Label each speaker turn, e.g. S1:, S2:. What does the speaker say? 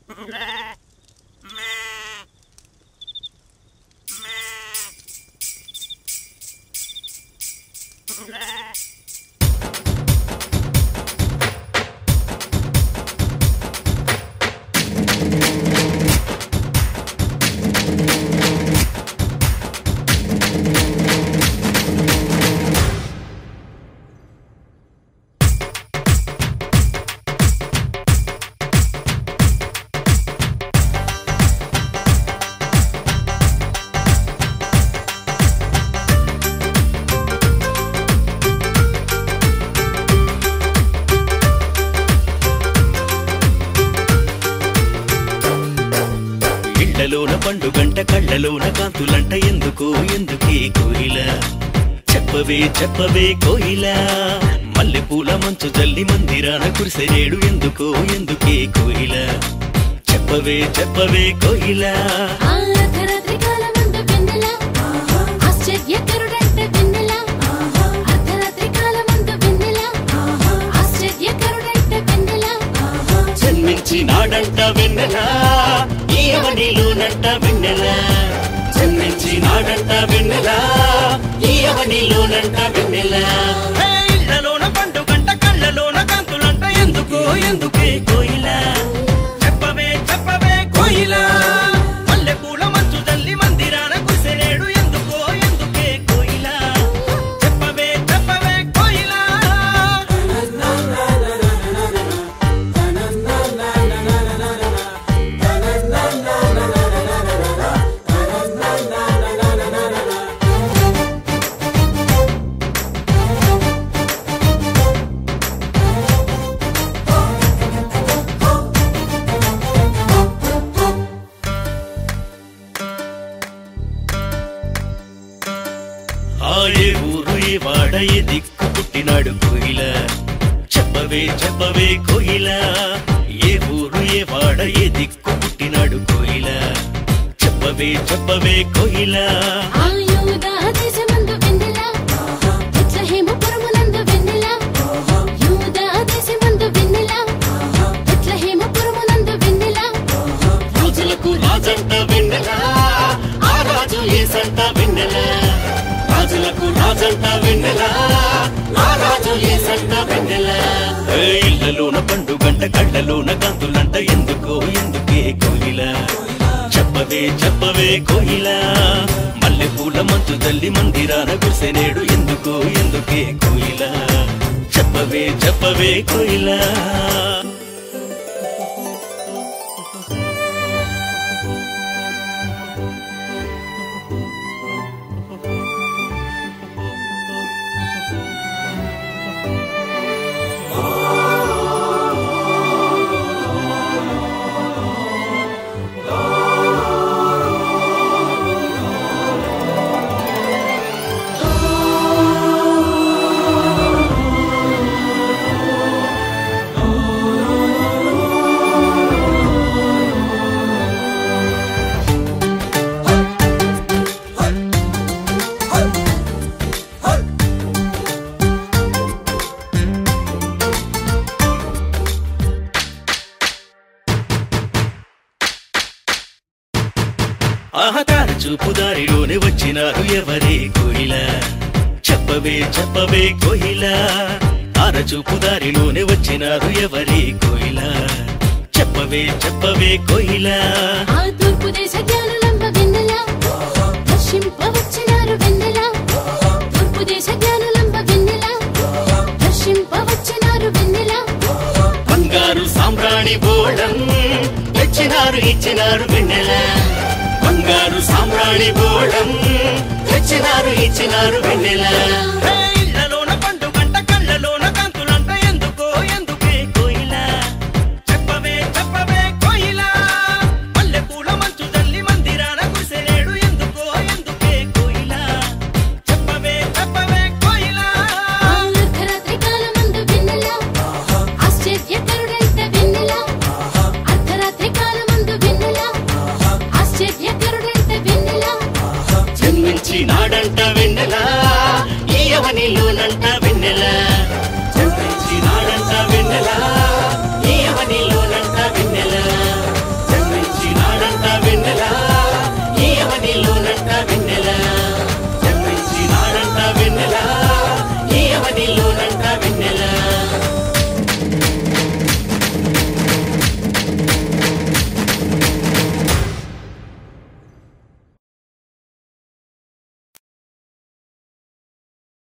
S1: ఇళ్లలోన పండుగంట కళ్ళలోన కాంతులంట ఎందుకు ఎందుకే కోయిల చెప్పవే చెప్పవే కోయిల మల్లె పూల మంచు జల్లి మందిరాన కురిసెనేడు ఎందుకో ఎందుకే కోయిల చెప్పవే చెప్పవే కోయిల
S2: ఆ అర్ధరాత్రి కాలమందు వెన్నెల ఆశ్చర్యకరుడంటే వెన్నెల అర్ధరాత్రి కాలమందు వెన్నెల ఆశ్చర్యకరుడంటే వెన్నెల
S1: జన్మించి నాడంట వెన్నెల ఈయవనిలోనంట వెన్నెల జన్మించి నాడంట వెన్నెల ఈయవనిలోనంట వెన్నెల హే, ఇళ్ళలోన పండుగంట కళ్ళలోన కాంతులంట ఎందుకో ఎందుకే కోయిల చెప్పవే చెప్పవే కోయిల మల్లె పూల మంచు జల్లి మందిరాన కురిసెనేడు ఎందుకో ఎందుకే కోయిల చెప్పవే చెప్పవే కోయిల ఆ ఏ ఊరు ఏ వాడ ఏ దిక్కు పుట్టినాడు కోయిల చెప్పవే చెప్పవే కోయిల ఏ ఊరు ఏ వాడ ఏ దిక్కు పుట్టినాడు కోయిల చెప్పవే చెప్పవే కోయిల
S2: ఆ యూదా దేశమందు వెన్నెల బెత్లెహేముపురమునందు వెన్నెల యూదా దేశమందు వెన్నెల బెత్లెహేముపురమునందు వెన్నెల
S1: రాజులకు రాజంట వెన్నెల ఆ రాజు ఏసంట వెన్నెల రాజులకు రాజంట వెన్నెల ఆ రాజు ఏసంట వెన్నెల ఏ ఇళ్ళలోన పండుగంట కళ్ళలోన కాంతులంట ఎందుకో ఎందుకే కోయిల చెప్పవే చెప్పవే కోయిల మల్లె పూల మంచు తల్లి మందిరాన గుసెనేడు ఎందుకో ఎందుకే కోయిల చెప్పవే చెప్పవే కోయిల ఆహతార చూపు దారిలోనే వచ్చినారు ఎవరే కోయిల చెప్పవే చెప్పవే కోయిల ఆర చూపు దారిలోనే వచ్చినారు ఎవరే కోయిల చెప్పవే చెప్పవే కోయిల
S2: ఆ తూర్పు దేశ జ్ఞానులంబ వెన్నెల దర్శింపవచ్చినారు వెన్నెల తూర్పు దేశ జ్ఞానులంబ వెన్నెల దర్శింపవచ్చినారు వెన్నెల
S1: బంగారు సామ్రాణి బోళం తెచ్చినారు ఇచ్చినారు వెన్నెల బంగారు సామ్రాణి బోళం తెచ్చినారు ఇచ్చినారు వెన్నెల హే, ఇళ్ళలోన పండుగంట కళ్ళలోన కాంతులంట ఎందుకో ఎందుకే కోయిల చెప్పవే చెప్పవే కోయిల మల్లె పూల మంచు తల్లి మందిరాన కురిసెనేడు ఎందుకో ఎందుకే కోయిల చెప్పవే చెప్పవే కోయిల
S2: ఆ అర్ధరాత్రి కాలమందు వెన్నెల ఆశ్చర్యకరుడంటే వెన్నెల అర్ధరాత్రి కాలమందు వెన్నెల ఆశ్చర్యకరుడంటే వెన్నెల
S1: జన్మించి నాడంట వెన్నెల ఈయవని నాడంట వెన్నెల జన్మించినాడంట వెన్నెల ఈ అవనిలోన